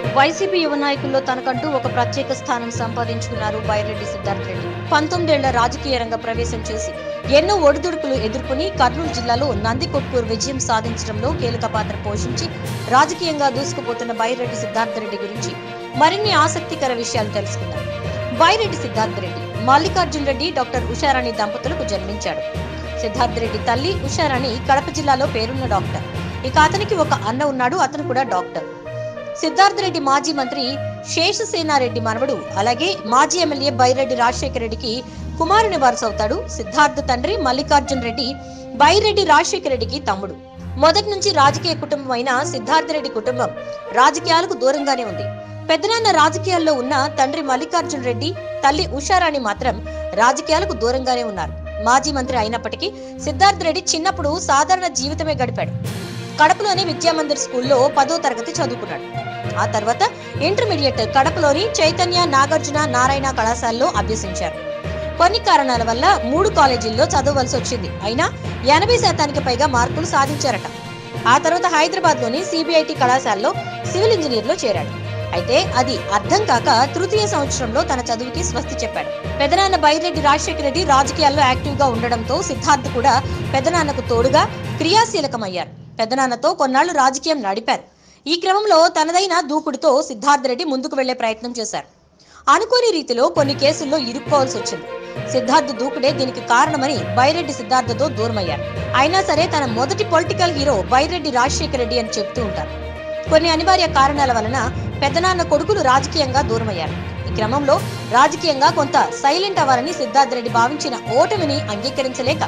YCP యువ నాయకుల్లో తనకంటూ ఒక ప్రత్యేక స్థానం సంపాదించుకున్నారు బైరెడ్డి సిద్ధార్థ రెడ్డి పంతొమ్మిదేళ్ల రాజకీయ రంగ ప్రవేశం చేసి ఎన్నో ఒడిదుడుకులు ఎదుర్కొని కర్నూలు జిల్లాలో నందికొట్కూరు విజయం సాధించడంలో కీలక పాత్ర పోషించి రాజకీయంగా దూసుకుపోతున్న బైరెడ్డి సిద్ధార్థ రెడ్డి గురించి మరిన్ని ఆసక్తికర విషయాలు తెలుసుకుందాం బైరెడ్డి సిద్ధార్థ రెడ్డి మల్లికార్జున్ రెడ్డి డాక్టర్ ఉషారాణి దంపతులకు జన్మించాడు సిద్ధార్థ రెడ్డి తల్లి ఉషారాణి కడప జిల్లాలో పేరున్న డాక్టర్ ఇక అతనికి ఒక అన్న ఉన్నాడు అతను కూడా డాక్టర్ సిద్ధార్థ రెడ్డి మాజీ మంత్రి శేషసేనారెడ్డి మనవడు అలాగే మాజీ ఎమ్మెల్యే బైరెడ్డి రాజశేఖర రెడ్డికి కుమారుని వారసవుతాడు సిద్ధార్థ తండ్రి మల్లికార్జున్ రెడ్డి బైరెడ్డి రాజశేఖర రెడ్డికి తమ్ముడు మొదటి నుంచి రాజకీయ కుటుంబం అయిన సిద్ధార్థ రెడ్డి కుటుంబం రాజకీయాలకు దూరంగానే ఉంది పెద్దనాన్న రాజకీయాల్లో ఉన్న తండ్రి మల్లికార్జున్ రెడ్డి తల్లి ఉషారాణి మాత్రం రాజకీయాలకు దూరంగానే ఉన్నారు మాజీ మంత్రి అయినప్పటికీ సిద్ధార్థ రెడ్డి చిన్నప్పుడు సాధారణ జీవితమే గడిపాడు కడపలోని విద్యామందిర్ స్కూల్లో పదో తరగతి చదువుకున్నాడు ఆ తర్వాత ఇంటర్మీడియట్ కడపలోని చైతన్య నాగార్జున నారాయణ కళాశాలలో అభ్యసించారు కొన్ని కారణాల వల్ల మూడు కాలేజీల్లో చదవవలసి వచ్చింది అయినా ఎనభై శాతానికి పైగా మార్కులు సాధించారట ఆ తర్వాత హైదరాబాద్ లోని సిబిఐటి కళాశాలలో సివిల్ ఇంజనీర్ లో చేరాడు అయితే అది అర్థం కాక తృతీయ సంవత్సరంలో తన చదువుకి స్వస్తి చెప్పాడు పెదనాన్న బైరెడ్డి రాజశేఖర రెడ్డి రాజకీయాల్లో యాక్టివ్ గా ఉండడంతో సిద్ధార్థ్ కూడా పెదనాన్నకు తోడుగా క్రియాశీలకమయ్యారు పెదనాన్నతో కొన్నాళ్లు రాజకీయం నడిపారు ఈ క్రమంలో తనదైన దూకుడుతో సిద్ధార్థ రెడ్డి ముందుకు వెళ్లే ప్రయత్నం చేశారు అనుకోని రీతిలో కొన్ని కేసుల్లో ఇరుక్కోవాల్సి వచ్చింది సిద్ధార్థ్ దూకుడే దీనికి కారణమని బైరెడ్డి సిద్ధార్థతో దూరమయ్యారు అయినా సరే తన మొదటి పొలిటికల్ హీరో బైరెడ్డి రాజశేఖర రెడ్డి అని చెప్తూ ఉంటారు కొన్ని అనివార్య కారణాల వలన పెద్దనాన్న కొడుకులు రాజకీయంగా దూరమయ్యారు ఈ క్రమంలో రాజకీయంగా కొంత సైలెంట్ అవ్వాలని సిద్ధార్థ రెడ్డి భావించిన ఓటమిని అంగీకరించలేక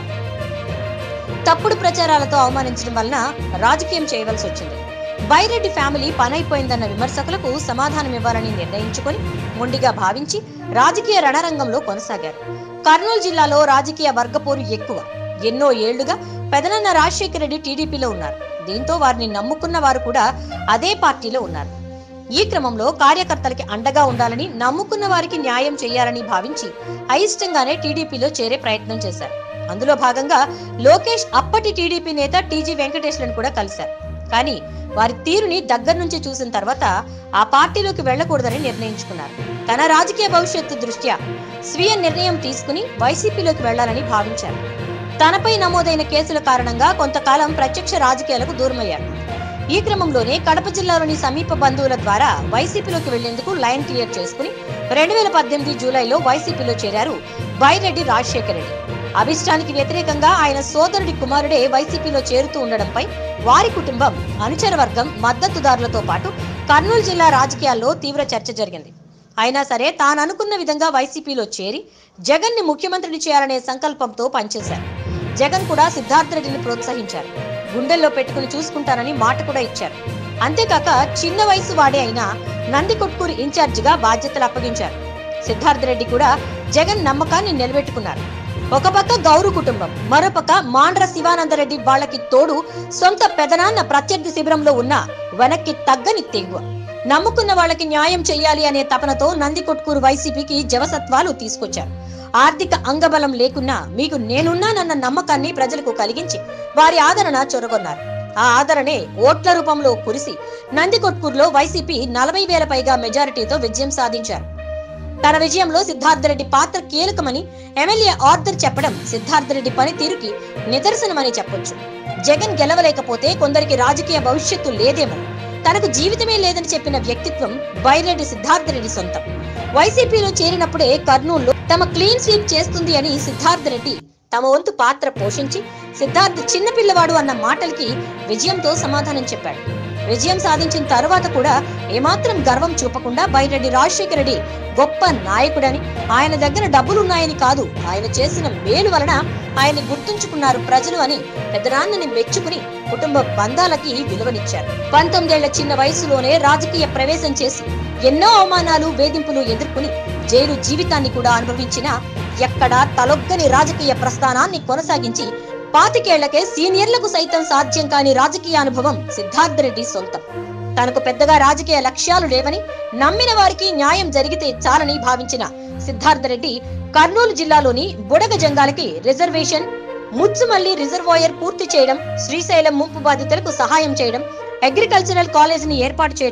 తప్పుడు ప్రచారాలతో అవమానించడం వలన రాజకీయం చేయవలసి వచ్చింది బైరెడ్డి ఫ్యామిలీ పనైపోయిందన్న విమర్శకులకు సమాధానం ఇవ్వాలని నిర్ణయించుకొని మొండిగా భావించి రాజకీయ రణరంగంలో కొనసాగారు కర్నూలు జిల్లాలో రాజకీయ వర్గపోరు ఎక్కువ ఎన్నో ఏళ్లుగా పెదనన్న రాజశేఖర రెడ్డి టీడీపీలో ఉన్నారు దీంతో వారిని నమ్ముకున్న వారు కూడా అదే పార్టీలో ఉన్నారు ఈ క్రమంలో కార్యకర్తలకి అండగా ఉండాలని నమ్ముకున్న వారికి న్యాయం చేయాలని భావించి అయిష్టంగానే టీడీపీలో చేరే ప్రయత్నం చేశారు అందులో భాగంగా లోకేష్ అప్పటి టీడీపీ నేత టీజీ వెంకటేశ్లను కూడా కలిశారు కానీ వారి తీరుని దగ్గర నుంచి చూసిన తర్వాత ఆ పార్టీలోకి వెళ్లకూడదని నిర్ణయించుకున్నారు తన రాజకీయ భవిష్యత్తు దృష్ట్యా స్వీయ నిర్ణయం తీసుకుని వైసీపీలోకి వెళ్లాలని భావించారు తనపై నమోదైన కేసుల కారణంగా కొంతకాలం ప్రత్యక్ష రాజకీయాలకు దూరమయ్యారు ఈ క్రమంలోనే కడప జిల్లాలోని సమీప బంధువుల ద్వారా వైసీపీలోకి వెళ్లేందుకు లైన్ క్లియర్ చేసుకుని రెండు వేల పద్దెనిమిది జూలైలో వైసీపీలో చేరారు బైరెడ్డి రాజశేఖర రెడ్డి అభిష్టానికి వ్యతిరేకంగా ఆయన సోదరుడి కుమారుడే వైసీపీలో చేరుతూ ఉండడంపై వారి కుటుంబం అనుచర వర్గం మద్దతుదారులతో పాటు కర్నూలు జిల్లా రాజకీయాల్లో తీవ్ర చర్చ జరిగింది అయినా సరే తాను అనుకున్న విధంగా వైసీపీలో చేరి జగన్ ని ముఖ్యమంత్రిని చేయాలనే సంకల్పంతో పనిచేశారు జగన్ కూడా సిద్ధార్థ రెడ్డిని ప్రోత్సహించారు గుండెల్లో పెట్టుకుని చూసుకుంటానని మాట కూడా ఇచ్చారు అంతేకాక చిన్న వయసు వాడే అయినా నందికొట్కూరు ఇన్ఛార్జిగా బాధ్యతలు అప్పగించారు సిద్ధార్థ రెడ్డి కూడా జగన్ నమ్మకాన్ని నిలబెట్టుకున్నారు ఒక పక్క గౌరు కుటుంబం మరోపక్క మాండ్ర శివానందరెడ్డి వాళ్ళకి తోడు సొంత పెదనాన్న ప్రత్యర్థి శిబిరంలో ఉన్న వెనక్కి తగ్గని తెగువ నమ్ముకున్న వాళ్ళకి న్యాయం చెయ్యాలి అనే తపనతో నందికొట్కూరు వైసీపీకి జవసత్వాలు తీసుకొచ్చారు ఆర్థిక అంగబలం లేకున్నా మీకు నేనున్నానన్న నమ్మకాన్ని ప్రజలకు కలిగించి వారి ఆదరణ చొరగొన్నారు ఆ ఆదరణే ఓట్ల రూపంలో కురిసి నందికొట్కూరులో వైసీపీ నలభై వేల పైగా మెజారిటీతో విజయం సాధించారు తన విజయంలో సిద్ధార్థరెడ్డి పాత్ర కీలకమని ఎమ్మెల్యే ఆర్థర్ చెప్పడం సిద్ధార్థరెడ్డి పనితీరుకి నిదర్శనమని చెప్పొచ్చు జగన్ గెలవలేకపోతే కొందరికి రాజకీయ భవిష్యత్తు లేదేమో తనకు జీవితమే లేదని చెప్పిన వ్యక్తిత్వం బైరెడ్డి సిద్ధార్థరెడ్డి సొంతం వైసీపీలో చేరినప్పుడే కర్నూలులో తమ క్లీన్ స్వీప్ చేస్తుంది అని సిద్ధార్థరెడ్డి తమ వంతు పాత్ర పోషించి సిద్ధార్థ్ చిన్నపిల్లవాడు అన్న మాటలకి విజయంతో సమాధానం చెప్పాడు విజయం సాధించిన తరువాత కూడా ఏమాత్రం గర్వం చూపకుండా బైరెడ్డి రాజశేఖర రెడ్డి గొప్ప నాయకుడని ఆయన దగ్గర డబ్బులున్నాయని కాదు ఆయన చేసిన మేలు వలన ఆయన్ని గుర్తుంచుకున్నారు ప్రజలు అని పెద్దనాన్నని మెచ్చుకుని కుటుంబ బంధాలకి విలువనిచ్చారు పంతొమ్మిదేళ్ల చిన్న వయసులోనే రాజకీయ ప్రవేశం చేసి ఎన్నో అవమానాలు వేధింపులు ఎదుర్కొని జైలు జీవితాన్ని కూడా అనుభవించిన ఎక్కడా తలొగ్గని రాజకీయ ప్రస్థానాన్ని కొనసాగించి పాతికేళ్లకే సీనియర్లకు సైతం సాధ్యం కాని రాజకీయ అనుభవం సిద్ధార్థ రెడ్డి సొంతం తనకు పెద్దగా రాజకీయ లక్ష్యాలు లేవని నమ్మిన వారికి న్యాయం జరిగితే చాలని భావించిన సిద్ధార్థ రెడ్డి కర్నూలు జిల్లాలోని బుడగ జంగాలకి రిజర్వేషన్ ముచ్చుమల్లి రిజర్వాయర్ పూర్తి చేయడం శ్రీశైలం ముంపు బాధితులకు సహాయం చేయడం అగ్రికల్చరల్ కాలేజీని ఏర్పాటు చేయడం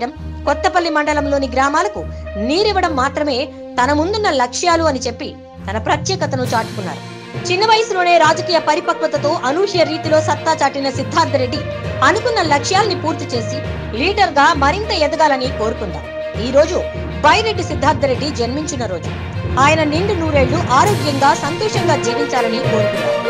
కొత్తపల్లి మండలంలోని గ్రామాలకు నీరివ్వడం మాత్రమే తన ముందున్న లక్ష్యాలు అని చెప్పి తన ప్రత్యేకతను చాటుకున్నారు చిన్న వయసులోనే రాజకీయ పరిపక్వతతో అనూహ్య రీతిలో సత్తా చాటిన సిద్ధార్థ రెడ్డి అనుకున్న లక్ష్యాల్ని పూర్తి చేసి లీడర్ గా మరింత ఎదగాలని కోరుకుందాం ఈ రోజు బైరెడ్డి సిద్ధార్థ రెడ్డి జన్మించిన రోజు ఆయన నిండు నూరేళ్లు ఆరోగ్యంగా సంతోషంగా జీవించాలని కోరుకుందాం